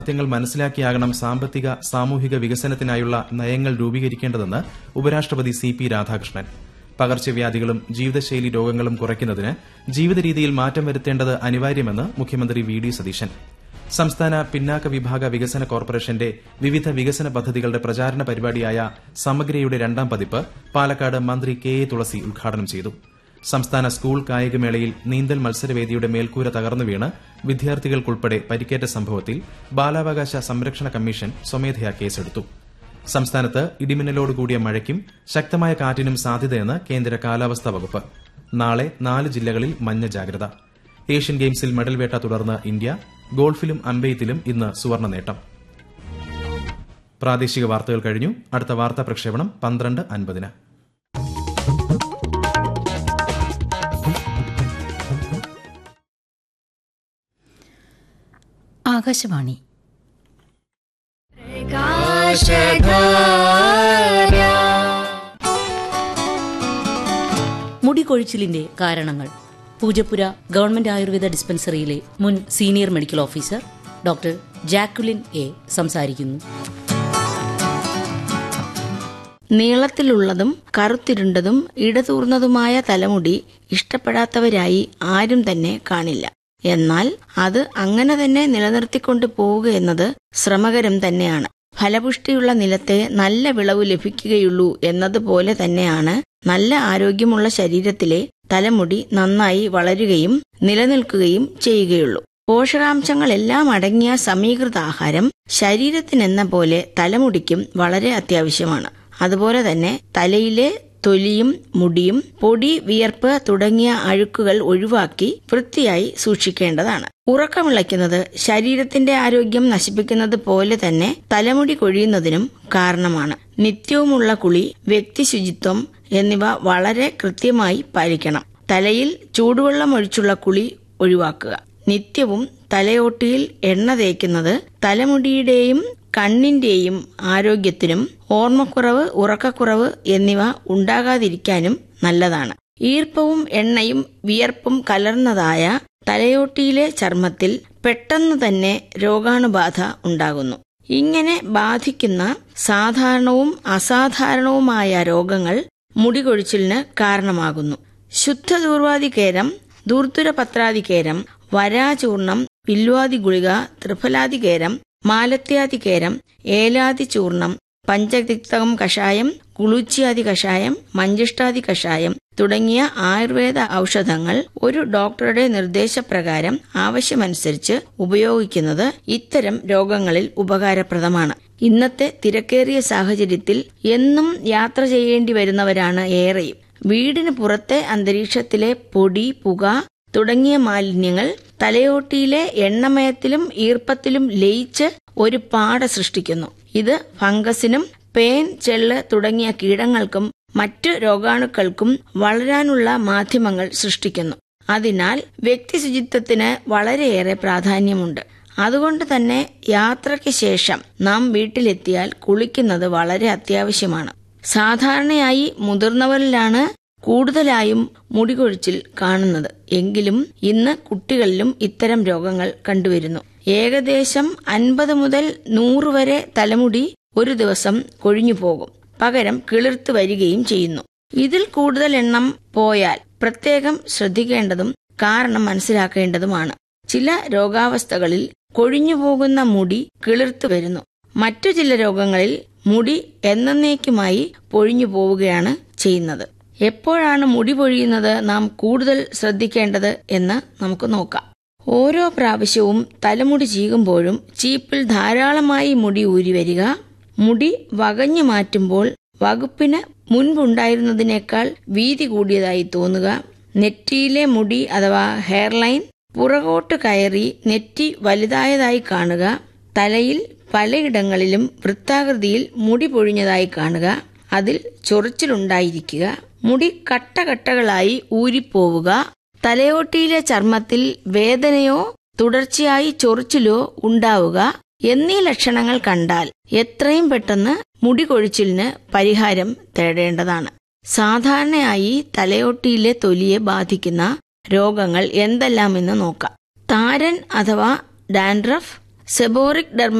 യാഥാർത്ഥ്യങ്ങൾ മനസ്സിലാക്കിയാകണം സാമ്പത്തിക സാമൂഹിക വികസനത്തിനായുള്ള നയങ്ങൾ രൂപീകരിക്കേണ്ടതെന്ന് ഉപരാഷ്ട്രപതി സി പി രാധാകൃഷ്ണൻ പകർച്ചവ്യാധികളും ജീവിതശൈലി രോഗങ്ങളും കുറയ്ക്കുന്നതിന് ജീവിതരീതിയിൽ മാറ്റം വരുത്തേണ്ടത് അനിവാര്യമെന്ന് മുഖ്യമന്ത്രി വി ഡി സതീശൻ സംസ്ഥാന പിന്നാക്ക വിഭാഗ വികസന കോർപ്പറേഷന്റെ വിവിധ വികസന പദ്ധതികളുടെ പ്രചാരണ പരിപാടിയായ സമഗ്രയുടെ രണ്ടാം പതിപ്പ് പാലക്കാട് മന്ത്രി കെ എ തുളസി ഉദ്ഘാടനം ചെയ്തു സംസ്ഥാന സ്കൂൾ കായികമേളയിൽ നീന്തൽ മത്സരവേദിയുടെ മേൽക്കൂര തകർന്നു വീണ് വിദ്യാർത്ഥികൾക്കുൾപ്പെടെ പരിക്കേറ്റ സംഭവത്തിൽ ബാലാവകാശ സംരക്ഷണ കമ്മീഷൻ സ്വമേധയാ കേസെടുത്തു സംസ്ഥാനത്ത് ഇടിമിന്നലോടുകൂടിയ മഴയ്ക്കും ശക്തമായ കാറ്റിനും സാധ്യതയെന്ന് കേന്ദ്ര കാലാവസ്ഥാ വകുപ്പ് നാളെ നാല് ജില്ലകളിൽ മഞ്ഞ ജാഗ്രത ഏഷ്യൻ ഗെയിംസിൽ മെഡൽ വേട്ട തുടർന്ന് ഇന്ത്യ ഗോൾഫിലും അമ്പെയ്ത്തിലും ഇന്ന് സുവർണ്ണ നേട്ടം പ്രാദേശിക വാർത്തകൾ കഴിഞ്ഞു അടുത്ത വാർത്താ പ്രക്ഷേപണം പന്ത്രണ്ട് അൻപതിന് ആകാശവാണി മുടികൊഴിച്ചിലിന്റെ കാരണങ്ങൾ പൂജപ്പുര ഗവൺമെന്റ് ആയുർവേദ ഡിസ്പെൻസറിയിലെ മുൻ senior medical officer doctor Jacqueline A സംസാരിക്കുന്നു നീളത്തിലുള്ളതും കറുത്തിരുണ്ടതും ഇടതൂർന്നതുമായ തലമുടി ഇഷ്ടപ്പെടാത്തവരായി ആരും തന്നെ കാണില്ല എന്നാൽ അത് അങ്ങനെ തന്നെ നിലനിർത്തിക്കൊണ്ട് പോവുക എന്നത് ശ്രമകരം തന്നെയാണ് ഫലപുഷ്ടിയുള്ള നിലത്തെ നല്ല വിളവ് ലഭിക്കുകയുള്ളൂ എന്നതുപോലെ തന്നെയാണ് നല്ല ആരോഗ്യമുള്ള ശരീരത്തിലെ തലമുടി നന്നായി വളരുകയും നിലനിൽക്കുകയും ചെയ്യുകയുള്ളൂ പോഷകാംശങ്ങളെല്ലാം അടങ്ങിയ സമീകൃത ആഹാരം ശരീരത്തിനെന്ന പോലെ തലമുടിക്കും വളരെ അത്യാവശ്യമാണ് അതുപോലെ തന്നെ തലയിലെ തൊലിയും മുടിയും പൊടി വിയർപ്പ് തുടങ്ങിയ അഴുക്കുകൾ ഒഴിവാക്കി വൃത്തിയായി സൂക്ഷിക്കേണ്ടതാണ് ഉറക്കമിളയ്ക്കുന്നത് ശരീരത്തിന്റെ ആരോഗ്യം നശിപ്പിക്കുന്നത് പോലെ തന്നെ തലമുടി കൊഴിയുന്നതിനും കാരണമാണ് നിത്യവുമുള്ള കുളി വ്യക്തി ശുചിത്വം എന്നിവ വളരെ കൃത്യമായി പാലിക്കണം തലയിൽ ചൂടുവെള്ളം ഒഴിച്ചുള്ള കുളി ഒഴിവാക്കുക നിത്യവും തലയോട്ടിയിൽ എണ്ണ തേക്കുന്നത് തലമുടിയുടെയും കണ്ണിന്റെയും ആരോഗ്യത്തിനും ഓർമ്മക്കുറവ് ഉറക്കക്കുറവ് എന്നിവ ഉണ്ടാകാതിരിക്കാനും നല്ലതാണ് ഈർപ്പവും എണ്ണയും വിയർപ്പും കലർന്നതായ തലയോട്ടിയിലെ ചർമ്മത്തിൽ പെട്ടെന്ന് തന്നെ രോഗാണുബാധ ഉണ്ടാകുന്നു ഇങ്ങനെ ബാധിക്കുന്ന സാധാരണവും അസാധാരണവുമായ രോഗങ്ങൾ മുടികൊഴിച്ചിലിന് കാരണമാകുന്നു ശുദ്ധദൂർവാദികേരം ദൂർദുരപത്രാദികേരം വരാചൂർണം പില്വാദി ഗുളിക ത്രിഫലാദികേരം മാലത്യാദികേരം ഏലാദി ചൂർണം പഞ്ചതിക്തകം കഷായം കുളുച്ചിയാദി കഷായം മഞ്ചിഷ്ടാദി കഷായം തുടങ്ങിയ ആയുർവേദ ഔഷധങ്ങൾ ഒരു ഡോക്ടറുടെ നിർദ്ദേശപ്രകാരം ആവശ്യമനുസരിച്ച് ഉപയോഗിക്കുന്നത് ഇത്തരം രോഗങ്ങളിൽ ഉപകാരപ്രദമാണ് ഇന്നത്തെ തിരക്കേറിയ സാഹചര്യത്തിൽ എന്നും യാത്ര ചെയ്യേണ്ടി വരുന്നവരാണ് ഏറെയും വീടിന് പുറത്തെ അന്തരീക്ഷത്തിലെ പൊടി പുക തുടങ്ങിയ മാലിന്യങ്ങൾ തലയോട്ടിയിലെ എണ്ണമയത്തിലും ഈർപ്പത്തിലും ലയിച്ച് ഒരു പാട സൃഷ്ടിക്കുന്നു ഇത് ഫംഗസിനും പേൻ ചെള്ള് തുടങ്ങിയ കീടങ്ങൾക്കും മറ്റു രോഗാണുക്കൾക്കും വളരാനുള്ള മാധ്യമങ്ങൾ സൃഷ്ടിക്കുന്നു അതിനാൽ വ്യക്തി ശുചിത്വത്തിന് വളരെയേറെ പ്രാധാന്യമുണ്ട് അതുകൊണ്ട് തന്നെ യാത്രയ്ക്ക് ശേഷം നാം വീട്ടിലെത്തിയാൽ കുളിക്കുന്നത് വളരെ അത്യാവശ്യമാണ് സാധാരണയായി മുതിർന്നവരിലാണ് കൂടുതലായും മുടികൊഴിച്ചിൽ കാണുന്നത് എങ്കിലും ഇന്ന് കുട്ടികളിലും ഇത്തരം രോഗങ്ങൾ കണ്ടുവരുന്നു ഏകദേശം അൻപത് മുതൽ നൂറ് വരെ തലമുടി ഒരു ദിവസം കൊഴിഞ്ഞു പോകും പകരം കിളിർത്ത് വരികയും ചെയ്യുന്നു ഇതിൽ കൂടുതൽ എണ്ണം പോയാൽ പ്രത്യേകം ശ്രദ്ധിക്കേണ്ടതും കാരണം മനസ്സിലാക്കേണ്ടതുമാണ് ചില രോഗാവസ്ഥകളിൽ കൊഴിഞ്ഞു പോകുന്ന മുടി കിളിർത്തു വരുന്നു മറ്റു ചില രോഗങ്ങളിൽ മുടി എന്നേക്കുമായി പൊഴിഞ്ഞു പോവുകയാണ് ചെയ്യുന്നത് എപ്പോഴാണ് മുടി പൊഴിയുന്നത് നാം കൂടുതൽ ശ്രദ്ധിക്കേണ്ടത് എന്ന് നമുക്ക് നോക്കാം ഓരോ പ്രാവശ്യവും തലമുടി ചീകുമ്പോഴും ചീപ്പിൽ ധാരാളമായി മുടി ഊരി വരിക മുടി വകഞ്ഞു മാറ്റുമ്പോൾ വകുപ്പിന് മുൻപുണ്ടായിരുന്നതിനേക്കാൾ വീതി കൂടിയതായി തോന്നുക നെറ്റിയിലെ മുടി അഥവാ ഹെയർലൈൻ പുറകോട്ട് കയറി നെറ്റി വലുതായതായി കാണുക തലയിൽ പലയിടങ്ങളിലും വൃത്താകൃതിയിൽ മുടി പൊഴിഞ്ഞതായി കാണുക അതിൽ ചൊറിച്ചിലുണ്ടായിരിക്കുക മുടി കട്ടകട്ടകളായി ഊരിപ്പോവുക തലയോട്ടിയിലെ ചർമ്മത്തിൽ വേദനയോ തുടർച്ചയായി ചൊറിച്ചിലോ ഉണ്ടാവുക എന്നീ ലക്ഷണങ്ങൾ കണ്ടാൽ എത്രയും പെട്ടെന്ന് മുടി കൊഴിച്ചിലിന് പരിഹാരം തേടേണ്ടതാണ് സാധാരണയായി തലയോട്ടിയിലെ തൊലിയെ ബാധിക്കുന്ന രോഗങ്ങൾ എന്തെല്ലാമെന്ന് നോക്കാം താരൻ അഥവാ ഡാൻഡ്രഫ് സെബോറിക് ഡെർമ